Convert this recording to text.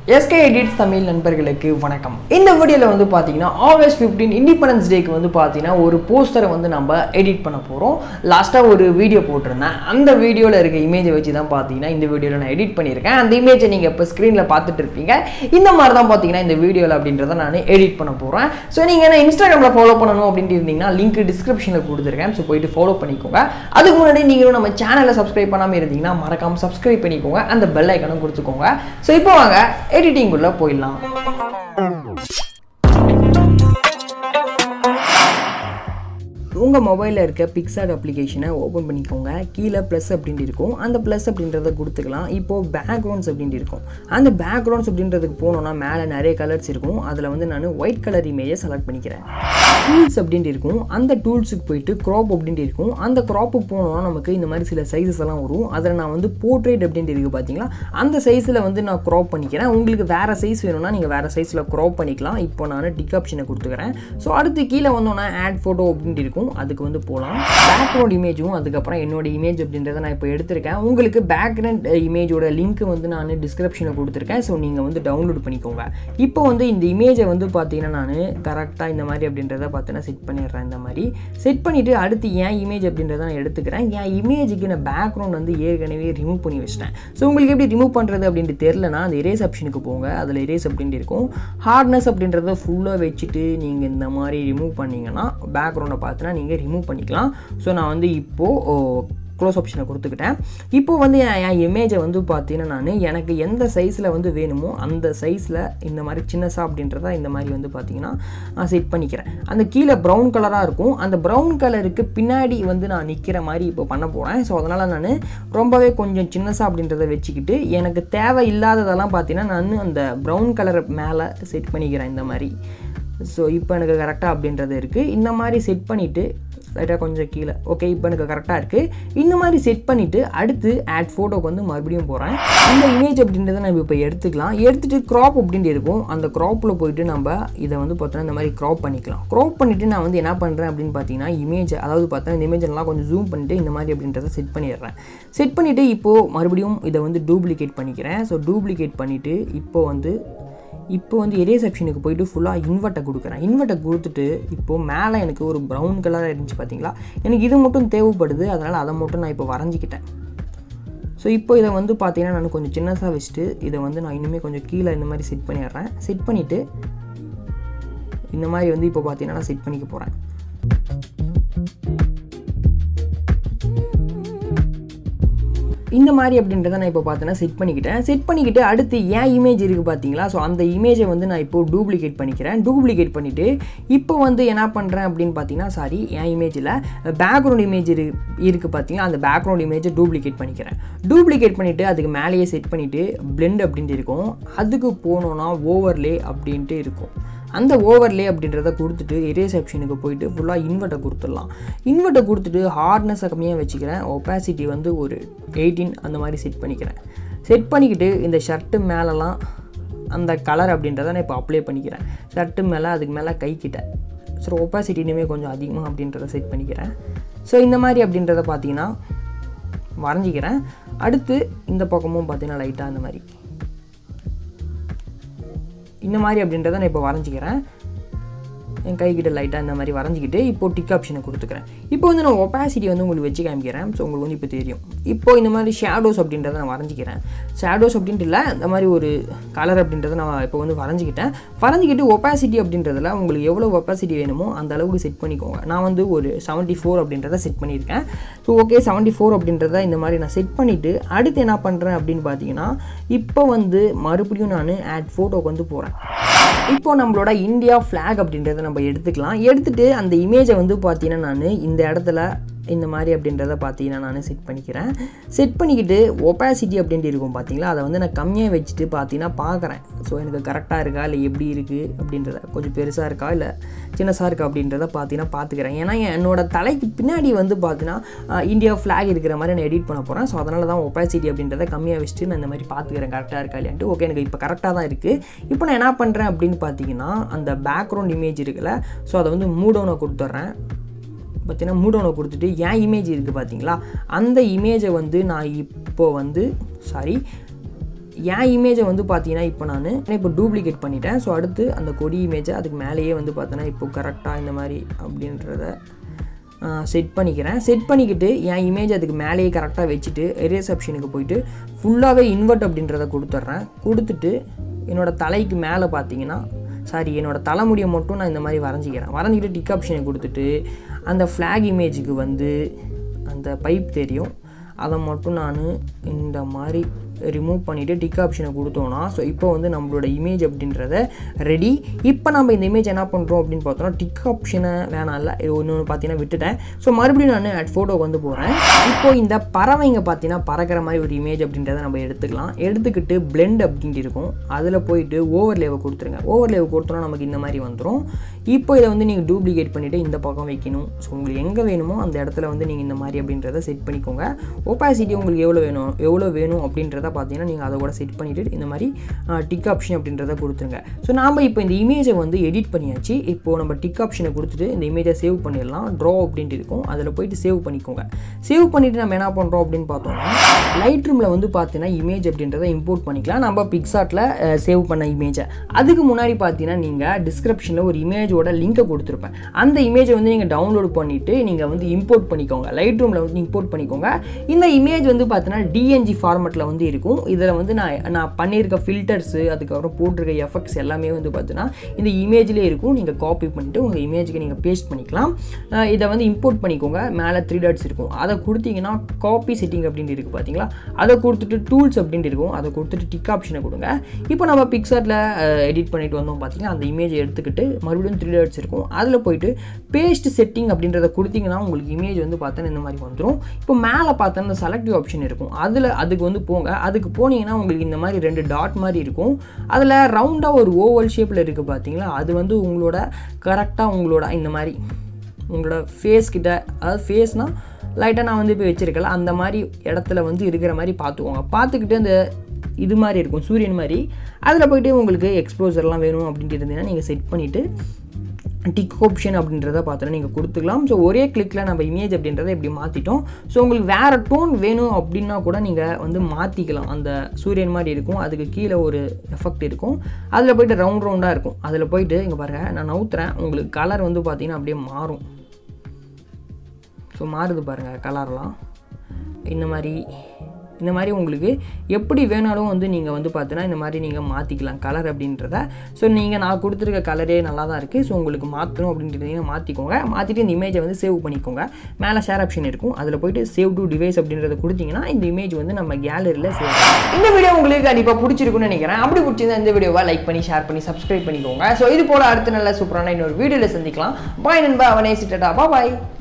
SK edits Tamil நண்பர்களுக்கு வணக்கம் இந்த வீடியோவில் வந்து பார்த்தீங்கன்னா ஆகஸ்ட் ஃபிஃப்டீன் இண்டிபெண்டன்ஸ் டேக்கு வந்து பார்த்தீங்கன்னா ஒரு போஸ்டரை வந்து நம்ம எடிட் பண்ண போகிறோம் லாஸ்ட்டாக ஒரு வீடியோ போட்டிருந்தேன் அந்த வீடியோவில் இருக்க இமேஜை வச்சு தான் பார்த்தீங்கன்னா இந்த வீடியோவில் நான் எடிட் பண்ணியிருக்கேன் அந்த இமேஜை நீங்கள் இப்போ ஸ்க்ரீனில் பார்த்துட்டு இருப்பீங்க இந்த மாதிரி தான் பார்த்தீங்கன்னா இந்த வீடியோவில் அப்படின்றத நான் எடிட் பண்ண போகிறேன் ஸோ நீங்கள் என்ன இன்ஸ்டாகிராமில் ஃபாலோ பண்ணணும் அப்படின்ட்டு இருந்தீங்கன்னா லிங்க் டிஸ்கிரிப்ஷனில் கொடுத்துருக்கேன் ஸோ போயிட்டு ஃபாலோ பண்ணிக்கோங்க அதுக்கு முன்னாடி நீங்களும் நம்ம சேனலை சப்ஸ்கிரைப் பண்ணாமல் இருந்தீங்கன்னா மறக்காமல் சப்ஸ்கிரைப் பண்ணிக்கோங்க அந்த பெல் ஐக்கனும் கொடுத்துக்கோங்க ஸோ இப்போ வாங்க எடிட்டிங்குள்ளே போயிடலாம் உங்கள் மொபைலில் இருக்க பிக்சாட் அப்ளிகேஷனை ஓப்பன் பண்ணிக்கோங்க கீழே ப்ளஸ் அப்படின்ட்டு இருக்கும் அந்த ப்ளஸ் அப்படின்றத கொடுத்துக்கலாம் இப்போது பேக்ரவுண்ட்ஸ் அப்படின்ட்டு இருக்கும் அந்த பேக்ரவுண்ட்ஸ் அப்படின்றதுக்கு போனோன்னா மேலே நிறைய கலர்ஸ் இருக்கும் அதில் வந்து நான் ஒயிட் கலர் இமேஜை செலக்ட் பண்ணிக்கிறேன் டூல்ஸ் அப்படின்ட்டு இருக்கும் அந்த டூல்ஸுக்கு போயிட்டு க்ராப் அப்படின்ட்டு இருக்கும் அந்த க்ராப்புக்கு போனோம்னா நமக்கு இந்த மாதிரி சில சைஸஸ் எல்லாம் வரும் அதில் நான் வந்து போர்ட்ரேட் அப்படின்ட்டு இருக்குது பார்த்தீங்களா அந்த சைஸில் வந்து நான் க்ராப் பண்ணிக்கிறேன் உங்களுக்கு வேறு சைஸ் வேணும்னா நீங்கள் வேறு சைஸில் க்ராப் பண்ணிக்கலாம் இப்போ நான் டிக் ஆப்ஷனை கொடுத்துக்கிறேன் ஸோ அடுத்து கீழே வந்தோன்னா ஆட் ஃபோட்டோ அப்படின்ட்டு இருக்கும் அதுக்கு வந்து போகலாம் பேக்ரவுண்ட் இமேஜும் அதுக்கப்புறம் என்னோட இமேஜ் அப்படின்றத நான் இப்போ எடுத்திருக்கேன் உங்களுக்கு பேக்ரவுண்ட் இமேஜோட லிங்க் வந்து நான் டிஸ்கிரிப்ஷனில் கொடுத்துருக்கேன் ஸோ நீங்கள் வந்து டவுன்லோட் பண்ணிக்கோங்க இப்போ வந்து இந்த இமேஜை வந்து பார்த்தீங்கன்னா நான் கரெக்டாக இந்த மாதிரி அப்படின்றத பார்த்தீங்கன்னா செட் பண்ணிடுறேன் இந்த மாதிரி செட் பண்ணிவிட்டு அடுத்து என் இமேஜ் அப்படின்றத நான் எடுத்துக்கிறேன் என் இமேஜுக்கு நான் பேக்ரவுண்ட் வந்து ஏற்கனவே ரிமூவ் பண்ணி வச்சிட்டேன் ஸோ உங்களுக்கு எப்படி ரிமூவ் பண்ணுறது அப்படின்ட்டு தெரிலனா அந்த எரேஸ் ஆப்ஷனுக்கு போங்க அதில் எரேஸ் அப்படின்ட்டு இருக்கும் ஹார்ட்னஸ் அப்படின்றத ஃபுல்லாக வச்சுட்டு நீங்கள் இந்த மாதிரி ரிமூவ் பண்ணிங்கன்னா பேக்ரவுண்டை பார்த்தினா நீங்கள் ரிமூவ் பண்ணிக்கலாம் ஸோ நான் வந்து இப்போது க்ளோஸ் ஆப்ஷனை கொடுத்துக்கிட்டேன் இப்போ வந்து என் என் இமேஜை வந்து பார்த்தீங்கன்னா நான் எனக்கு எந்த சைஸில் வந்து வேணுமோ அந்த சைஸில் இந்த மாதிரி சின்னஸாக அப்படின்றத இந்த மாதிரி வந்து பார்த்தீங்கன்னா நான் செட் பண்ணிக்கிறேன் அந்த கீழே ப்ரௌன் கலராக இருக்கும் அந்த ப்ரௌன் கலருக்கு பின்னாடி வந்து நான் நிற்கிற மாதிரி இப்போ பண்ண போகிறேன் ஸோ அதனால் நான் ரொம்பவே கொஞ்சம் சின்னஸாக அப்படின்றத வச்சுக்கிட்டு எனக்கு தேவை இல்லாததெல்லாம் பார்த்தீங்கன்னா நான் அந்த ப்ரௌன் கலர் மேலே செட் பண்ணிக்கிறேன் இந்த மாதிரி ஸோ இப்போ எனக்கு கரெக்டாக அப்படின்றது இருக்குது இந்த மாதிரி செட் பண்ணிவிட்டு லைட்டாக கொஞ்சம் கீழே ஓகே இப்போ எனக்கு கரெக்டாக இருக்குது இந்த மாதிரி செட் பண்ணிவிட்டு அடுத்து ஆட் ஃபோட்டோக்கு வந்து மறுபடியும் போகிறேன் இந்த இமேஜ் அப்படின்றத நம்ம இப்போ எடுத்துக்கலாம் எடுத்துகிட்டு க்ராப் அப்படின்ட்டு இருக்கும் அந்த க்ராப்பில் போயிட்டு நம்ம இதை வந்து பார்த்தோன்னா இந்த மாதிரி க்ராப் பண்ணிக்கலாம் க்ராப் பண்ணிவிட்டு நான் வந்து என்ன பண்ணுறேன் அப்படின்னு பார்த்தீங்கன்னா இமேஜ் அதாவது பார்த்தா இந்த இமேஜ் எல்லாம் கொஞ்சம் ஜூம் பண்ணிவிட்டு இந்த மாதிரி அப்படின்றத செட் பண்ணிடுறேன் செட் பண்ணிவிட்டு இப்போது மறுபடியும் இதை வந்து டூப்ளிகேட் பண்ணிக்கிறேன் ஸோ டூப்ளிகேட் பண்ணிவிட்டு இப்போ வந்து இப்போ வந்து எரேஸ் ஆப்ஷனுக்கு போயிட்டு ஃபுல்லாக இன்வெர்ட்டை கொடுக்குறேன் இன்வெர்ட்டை கொடுத்துட்டு இப்போது மேலே எனக்கு ஒரு ப்ரௌன் கலராக இருந்துச்சு பார்த்தீங்களா எனக்கு இது மட்டும் தேவைப்படுது அதனால் அதை மட்டும் நான் இப்போ வரைஞ்சிக்கிட்டேன் ஸோ இப்போ இதை வந்து பார்த்தீங்கன்னா நான் கொஞ்சம் சின்னதாக வச்சுட்டு இதை வந்து நான் இன்னுமே கொஞ்சம் கீழே இந்த மாதிரி செட் பண்ணிடுறேன் செட் பண்ணிவிட்டு இந்த மாதிரி வந்து இப்போ பார்த்தீங்கன்னா நான் செட் பண்ணிக்க போகிறேன் இந்த மாதிரி அப்படின்றத நான் இப்போ பார்த்தேன்னா செட் பண்ணிக்கிட்டேன் செட் பண்ணிக்கிட்டு அடுத்து ஏன் இமேஜ் இருக்குது பார்த்தீங்களா ஸோ அந்த இமேஜை வந்து நான் இப்போ டூப்ளிகேட் பண்ணிக்கிறேன் டூப்ளிகேட் பண்ணிவிட்டு இப்போ வந்து என்ன பண்ணுறேன் அப்படின்னு பார்த்தீங்கன்னா சாரி என் இமேஜில் பேக்ரவுண்ட் இமேஜ் இரு இருக்குது பார்த்தீங்கன்னா அந்த பேக்ரவுண்ட் இமேஜை டூப்ளிகேட் பண்ணிக்கிறேன் டூப்ளிகேட் பண்ணிவிட்டு அதுக்கு மேலேயே செட் பண்ணிவிட்டு பிளெண்ட் அப்படின்ட்டு இருக்கும் அதுக்கு போனோன்னா ஓவர்லே அப்படின்ட்டு இருக்கும் அந்த ஓவர்லே அப்படின்றத கொடுத்துட்டு எரேஸ் ஆப்ஷனுக்கு போயிட்டு ஃபுல்லாக இன்வெர்ட்டை கொடுத்துடலாம் இன்வெர்ட்டை கொடுத்துட்டு ஹார்ட்னஸை கம்மியாக வச்சுக்கிறேன் ஒப்பாசிட்டி வந்து ஒரு எயிட்டீன் அந்த மாதிரி செட் பண்ணிக்கிறேன் செட் பண்ணிக்கிட்டு இந்த ஷர்ட்டு மேலெலாம் அந்த கலர் அப்படின்றத நான் இப்போ அப்ளை பண்ணிக்கிறேன் ஷர்ட்டு மேலே அதுக்கு மேலே கை கிட்ட ஸோ ஒப்பாசிட்டி இனிமேல் கொஞ்சம் அதிகமாக அப்படின்றத செட் பண்ணிக்கிறேன் ஸோ இந்த மாதிரி அப்படின்றத பார்த்தீங்கன்னா வரைஞ்சிக்கிறேன் அடுத்து இந்த பக்கமும் பார்த்தீங்கன்னா லைட்டாக அந்த மாதிரி இந்த மாதிரி அப்படின்றத நான் இப்போ வரைஞ்சிக்கிறேன் என் கைக்கிட்ட லைட்டாக இந்த மாதிரி வரைஞ்சிக்கிட்டு இப்போ டிக் ஆப்ஷனை கொடுத்துக்கிறேன் இப்போ வந்து நான் ஒப்பாசிட்டி வந்து உங்களுக்கு வச்சு காமிக்கிறேன் ஸோ உங்களுக்கு வந்து இப்போ தெரியும் இப்போ இந்த மாதிரி ஷேடோஸ் அப்படின்றத நான் வரைஞ்சிக்கிறேன் ஷேடோஸ் அப்படின்ட்டு இல்லை இந்த மாதிரி ஒரு கலர் அப்படின்றத நான் இப்போ வந்து வரைஞ்சிக்கிட்டேன் வரைஞ்சிக்கிட்டு ஒப்பாசிட்டி அப்படின்றதுல உங்களுக்கு எவ்வளோ ஒப்பாசிட்டி வேணுமோ அந்த அளவுக்கு செட் பண்ணிக்கோங்க நான் வந்து ஒரு செவன்ட்டி ஃபோர் அப்படின்றத செட் பண்ணியிருக்கேன் ஸோ ஓகே செவன்ட்டி ஃபோர் அப்படின்றத இந்த மாதிரி நான் செட் பண்ணிவிட்டு அடுத்து என்ன பண்ணுறேன் அப்படின்னு பார்த்தீங்கன்னா இப்போ வந்து மறுபடியும் நான் ஆட் ஃபோட்டோக்கு வந்து போகிறேன் இப்போ நம்மளோட இந்தியா ஃப்ளாக் அப்படின்றத நம்ம எடுத்துக்கலாம் எடுத்துகிட்டு அந்த இமேஜை வந்து பார்த்தீங்கன்னா நான் இந்த இடத்துல இந்த மாதிரி அப்படின்றத பார்த்தீங்கன்னா நான் செட் பண்ணிக்கிறேன் செட் பண்ணிக்கிட்டு ஒப்பாசிட்டி அப்படின்ட்டு இருக்கும் பார்த்தீங்களா அதை வந்து நான் கம்மியாக வச்சுட்டு பார்த்தீங்கன்னா பார்க்குறேன் ஸோ எனக்கு கரெக்டாக இருக்கா இல்லை எப்படி இருக்குது அப்படின்றத கொஞ்சம் பெருசாக இருக்கா இல்லை சின்னசாக இருக்கா அப்படின்றத பார்த்தீங்கன்னா பார்த்துக்கிறேன் ஏன்னா என்னோட தலைக்கு பின்னாடி வந்து பார்த்தீங்கன்னா இந்தியா ஃப்ளாக் இருக்கிற மாதிரி நான் எடிட் பண்ண போகிறேன் ஸோ அதனால தான் ஒப்பாசிட்டி அப்படின்றத கம்மியாக வச்சுட்டு நான் இந்த மாதிரி பார்த்துக்கிறேன் கரெக்டாக இருக்கா இல்லையான்ட்டு ஓகே எனக்கு இப்போ கரெக்டாக தான் இருக்குது இப்போ நான் என்ன பண்ணுறேன் அப்படின்னு பார்த்தீங்கன்னா அந்த பேக்ரவுண்ட் இமேஜ் இருக்குல்ல ஸோ அதை வந்து மூடவுனை கொடுத்துட்றேன் பார்த்தீங்கன்னா மூடோனை கொடுத்துட்டு என் இமேஜ் இருக்குது பார்த்தீங்களா அந்த இமேஜை வந்து நான் இப்போ வந்து சாரி என் இமேஜை வந்து பார்த்தீங்கன்னா இப்போ நான் இப்போ டூப்ளிகேட் பண்ணிட்டேன் ஸோ அடுத்து அந்த கொடி இமேஜை அதுக்கு மேலேயே வந்து பார்த்தோன்னா இப்போ கரெக்டாக இந்த மாதிரி அப்படின்றத செட் பண்ணிக்கிறேன் செட் பண்ணிக்கிட்டு என் இமேஜ் அதுக்கு மேலேயே கரெக்டாக வச்சுட்டு எரேஸ் ஆப்ஷனுக்கு போயிட்டு ஃபுல்லாகவே இன்வெர்ட் அப்படின்றத கொடுத்துட்றேன் கொடுத்துட்டு என்னோடய தலைக்கு மேலே பார்த்தீங்கன்னா சாரி என்னோடய தலைமுடியை மட்டும் நான் இந்த மாதிரி வரைஞ்சிக்கிறேன் வரைஞ்சிக்கிட்டு டிக் ஆப்ஷனை கொடுத்துட்டு அந்த ஃப்ளாக் இமேஜுக்கு வந்து அந்த பைப் தெரியும் அதை மட்டும் நான் இந்த மாதிரி ரிமூவ் பண்ணிவிட்டு டிக் ஆப்ஷனை கொடுத்தோன்னா ஸோ இப்போ வந்து நம்மளோட இமேஜ் அப்படின்றத ரெடி இப்போ நம்ம இந்த இமேஜ் என்ன பண்ணுறோம் அப்படின்னு பார்த்தோம்னா டிக் ஆப்ஷனை வேணாம் இல்லை ஒன்று பார்த்தீங்கன்னா விட்டுட்டேன் ஸோ மறுபடியும் நான் அட் ஃபோட்டோக்கு வந்து போகிறேன் இப்போ இந்த பறவைங்க பார்த்தீங்கன்னா பறக்கிற மாதிரி ஒரு இமேஜ் அப்படின்றத நம்ம எடுத்துக்கலாம் எடுத்துக்கிட்டு பிளெண்ட் அப்படின்ட்டு இருக்கும் அதில் போயிட்டு ஓவர்லேவை கொடுத்துருங்க ஓவர்லேவை கொடுத்தோன்னா நமக்கு இந்த மாதிரி வந்துடும் இப்போ இதை வந்து நீங்கள் டூப்ளிகேட் பண்ணிவிட்டு இந்த பக்கம் வைக்கணும் ஸோ உங்களுக்கு எங்கே வேணுமோ அந்த இடத்துல வந்து நீங்கள் இந்த மாதிரி அப்படின்றத செட் பண்ணிக்கோங்க ஒப்பாசிட்டி உங்களுக்கு எவ்வளோ வேணும் எவ்வளோ வேணும் அப்படின்றத பார்த்தீங்கன்னா நீங்கள் அதை கூட செட் பண்ணிவிட்டு இந்த மாதிரி டிக் ஆப்ஷன் அப்படின்றத கொடுத்துருங்க ஸோ நாம் இப்போ இந்த இமேஜை வந்து எடிட் பண்ணியாச்சு இப்போது நம்ம டிக் ஆப்ஷனை கொடுத்துட்டு இந்த இமேஜை சேவ் பண்ணிடலாம் ட்ரா அப்படின்ட்டு இருக்கும் அதில் போயிட்டு சேவ் பண்ணிக்கோங்க சேவ் பண்ணிவிட்டு நம்ம என்ன பண்ணுறோம் அப்படின்னு பார்த்தோம்னா லைட் ரூமில் வந்து பார்த்தீங்கன்னா இமேஜ் அப்படின்றத இம்போர்ட் பண்ணிக்கலாம் நம்ம பிக்சாட்டில் சேவ் பண்ண இமேஜை அதுக்கு முன்னாடி பார்த்தீங்கன்னா நீங்கள் டிஸ்கிரிப்ஷனில் ஒரு இமேஜோட லிங்கை கொடுத்துருப்பேன் அந்த இமேஜை வந்து நீங்கள் டவுன்லோட் பண்ணிவிட்டு நீங்கள் வந்து இம்போர்ட் பண்ணிக்கோங்க லைட் ரூமில் வந்து இம்போர்ட் பண்ணிக்கோங்க இந்த இமேஜ் வந்து பார்த்தீங்கன்னா டிஎன்ஜி ஃபார்மெட்டில் வந்து இருக்கும் இதில் வந்து நான் நான் பண்ணியிருக்க ஃபில்டர்ஸு அதுக்கப்புறம் போட்டிருக்க எஃபெக்ட்ஸ் எல்லாமே வந்து பார்த்தீங்கன்னா இந்த இமேஜ்லேயே இருக்கும் நீங்கள் காப்பி பண்ணிட்டு உங்கள் இமேஜுக்கு நீங்கள் பேஸ்ட் பண்ணிக்கலாம் அஹ் இதை வந்து இம்போர்ட் பண்ணிக்கோங்க மேலே த்ரீ டாட்ஸ் இருக்கும் அதை கொடுத்தீங்கன்னா காப்பி செட்டிங் அப்படின்ட்டு இருக்குது பார்த்தீங்களா அதை கொடுத்துட்டு டூல்ஸ் அப்படின்ட்டு இருக்கும் அதை கொடுத்துட்டு டிக் ஆப்ஷனை கொடுங்க இப்போ நம்ம பிக்சரில் எடிட் பண்ணிட்டு வந்தோம் பார்த்தீங்கன்னா அந்த இமேஜை எடுத்துக்கிட்டு மறுபடியும் த்ரீ டாட்ஸ் இருக்கும் அதில் போயிட்டு பேஸ்ட் செட்டிங் அப்படின்றத கொடுத்தீங்கன்னா உங்களுக்கு இமேஜ் வந்து பார்த்தோன்னா இந்த மாதிரி வந்துடும் இப்போ மேலே பார்த்தோன்னா இந்த செலக்டிவ் ஆப்ஷன் இருக்கும் அதில் அதுக்கு வந்து போங்க அதுக்கு போனீங்கன்னா உங்களுக்கு இந்த மாதிரி ரெண்டு டாட் மாதிரி இருக்கும் அதில் ரவுண்டாக ஒரு ஓவல் ஷேப்பில் இருக்குது பார்த்தீங்களா அது வந்து உங்களோட கரெக்டாக உங்களோட இந்த மாதிரி உங்களோட ஃபேஸ் கிட்ட அதாவது ஃபேஸ்னால் லைட்டாக நான் வந்து இப்போ வச்சுருக்கல அந்த மாதிரி இடத்துல வந்து இருக்கிற மாதிரி பார்த்துக்கோங்க பார்த்துக்கிட்டு அந்த இது மாதிரி இருக்கும் சூரியன் மாதிரி அதில் போயிட்டு உங்களுக்கு எக்ஸ்ப்ளோசர்லாம் வேணும் அப்படின்ட்டு இருந்தீங்கன்னா நீங்கள் செட் பண்ணிவிட்டு டிக் ஆப்ஷன் அப்படின்றத பார்த்தோன்னா நீங்கள் கொடுத்துக்கலாம் ஸோ ஒரே கிளிக்கில் நம்ம இமேஜ் அப்படின்றத இப்படி மாற்றிட்டோம் ஸோ உங்களுக்கு வேறு டோன் வேணும் அப்படின்னா கூட நீங்கள் வந்து மாற்றிக்கலாம் அந்த சூரியன் மாதிரி இருக்கும் அதுக்கு கீழே ஒரு எஃபெக்ட் இருக்கும் அதில் போயிட்டு ரவுண்ட் ரவுண்டாக இருக்கும் அதில் போயிட்டு இங்கே பாருங்கள் நான் நவுத்துறேன் உங்களுக்கு கலர் வந்து பார்த்தீங்கன்னா அப்படியே மாறும் ஸோ மாறுது பாருங்கள் கலர்லாம் இந்த மாதிரி இந்த மாதிரி உங்களுக்கு எப்படி வேணாலும் வந்து நீங்கள் வந்து பார்த்தீங்கன்னா இந்த மாதிரி நீங்கள் மாற்றிக்கலாம் கலர் அப்படின்றத ஸோ நீங்கள் நான் கொடுத்துருக்க கலரே நல்லா தான் இருக்குது ஸோ உங்களுக்கு மாற்றணும் அப்படின்றத மாற்றிக்கோங்க மாற்றிட்டு இந்த இமேஜை வந்து சேவ் பண்ணிக்கோங்க மேலே ஷேர் ஆப்ஷன் இருக்கும் அதில் போயிட்டு சேவ் டு டிவைஸ் அப்படின்றத கொடுத்தீங்கன்னா இந்த இமேஜ் வந்து நம்ம கேலரியில் சேவ் இந்த வீடியோ உங்களுக்கு கண்டிப்பாக பிடிச்சிருக்குன்னு நினைக்கிறேன் அப்படி பிடிச்சிருந்தா இந்த வீடியோவை லைக் பண்ணி ஷேர் பண்ணி சப்ஸ்கிரைப் பண்ணிக்கோங்க ஸோ இது போல் அடுத்த நல்ல சூப்பரான இன்னொரு வீடியோவில் சந்திக்கலாம் பாய் நண்பா அவனே சிட்டடா பாய்